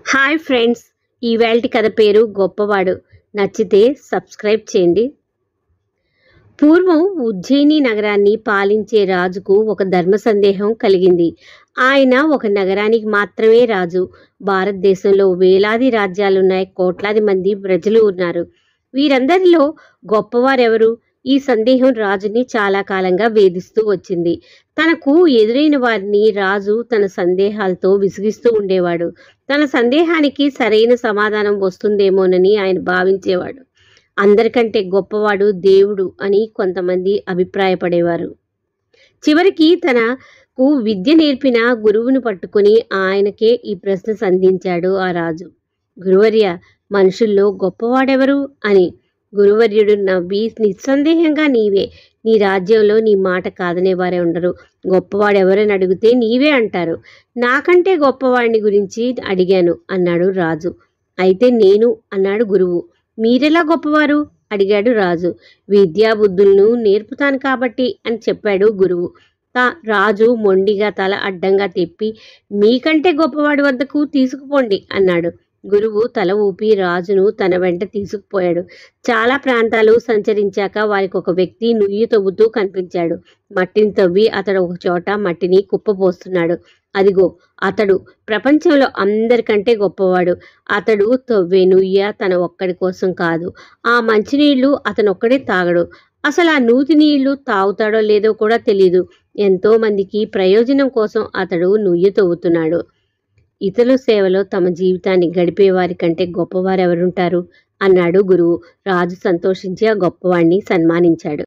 hi friends ఈవేళ కథ పేరు గొప్పవాడు నచ్చితే సబ్స్క్రైబ్ చేయండి పూర్వం ఉజ్జయిని నగరాన్ని పాలించే రాజుకు ఒక ధర్మ సందేహం కలిగింది ఆయన ఒక నగరానికి మాత్రమే రాజు భారతదేశంలో వేలాది రాజ్యాలున్నాయి కోట్లాది మంది ప్రజలు ఉన్నారు వీరందరిలో గొప్పవారెవరు ఈ సందేహం రాజుని చాలా కాలంగా వేధిస్తూ వచ్చింది తనకు ఎదురైన వారిని రాజు తన సందేహాలతో విసిగిస్తూ ఉండేవాడు తన సందేహానికి సరైన సమాధానం వస్తుందేమోనని ఆయన భావించేవాడు అందరికంటే గొప్పవాడు దేవుడు అని కొంతమంది అభిప్రాయపడేవారు చివరికి తనకు విద్య నేర్పిన గురువును పట్టుకుని ఆయనకే ఈ ప్రశ్న సంధించాడు ఆ రాజు గురువర్య మనుషుల్లో గొప్పవాడెవరు అని గురువర్యుడు నవ్వి నిస్సందేహంగా నీవే నీ రాజ్యంలో నీ మాట కాదనే వారే ఉండరు గొప్పవాడెవరని అడిగితే నీవే అంటారు నాకంటే గొప్పవాడిని గురించి అడిగాను అన్నాడు రాజు అయితే నేను అన్నాడు గురువు మీరెలా గొప్పవారు అడిగాడు రాజు విద్యాబుద్ధులను నేర్పుతాను కాబట్టి అని చెప్పాడు గురువు తా రాజు మొండిగా తల అడ్డంగా తిప్పి మీకంటే గొప్పవాడి వద్దకు తీసుకుపోండి అన్నాడు గురువు తల ఊపి రాజును తన వెంట తీసుకుపోయాడు చాలా ప్రాంతాలు సంచరించాక వారికి ఒక వ్యక్తి నుయ్యి తవ్వుతూ కనిపించాడు మట్టిని తవ్వి అతడు ఒక చోట మట్టిని కుప్పపోస్తున్నాడు అదిగో అతడు ప్రపంచంలో అందరికంటే గొప్పవాడు అతడు తవ్వే నుయ్య తన ఒక్కడి కోసం కాదు ఆ మంచినీళ్లు అతను ఒక్కడే తాగడు అసలు ఆ నూతి నీళ్లు తాగుతాడో లేదో కూడా తెలియదు ఎంతో మందికి ప్రయోజనం కోసం అతడు నుయ్యి తవ్వుతున్నాడు ఇతరుల సేవలో తమ జీవితాన్ని గడిపే వారి కంటే గొప్పవారు ఎవరుంటారు అన్నాడు గురువు రాజు సంతోషించి ఆ గొప్పవాడిని సన్మానించాడు